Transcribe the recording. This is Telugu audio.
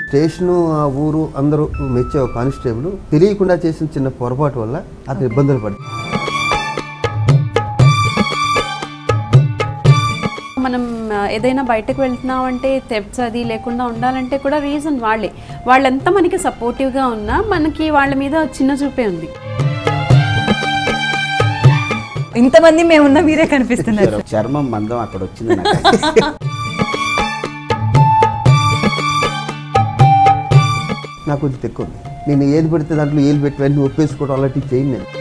స్టేషను ఆ ఊరు అందరూ మెచ్చే ఒక కానిస్టేబుల్ తెలియకుండా చేసిన చిన్న పొరపాటు వల్ల అతను ఇబ్బందులు పడి మనం ఆ, ఏదైనా బయటకు వెళ్తున్నాం అంటే తెప్స్ అది లేకుండా ఉండాలంటే కూడా రీజన్ వాళ్ళే వాళ్ళంతా మనకి సపోర్టివ్గా ఉన్నా మనకి వాళ్ళ మీద చిన్న చూపే ఉంది ఇంతమంది మేమున్నా మీరే కనిపిస్తున్నారు చర్మం మందం అక్కడ వచ్చింది నాకు. నాకు కొంచెం తెక్కు ఉంది నేను ఏది పడితే దాంట్లో ఏలు పెట్టి వెంటనే ఒప్పేసుకోవడం అలాంటివి చేయను నేను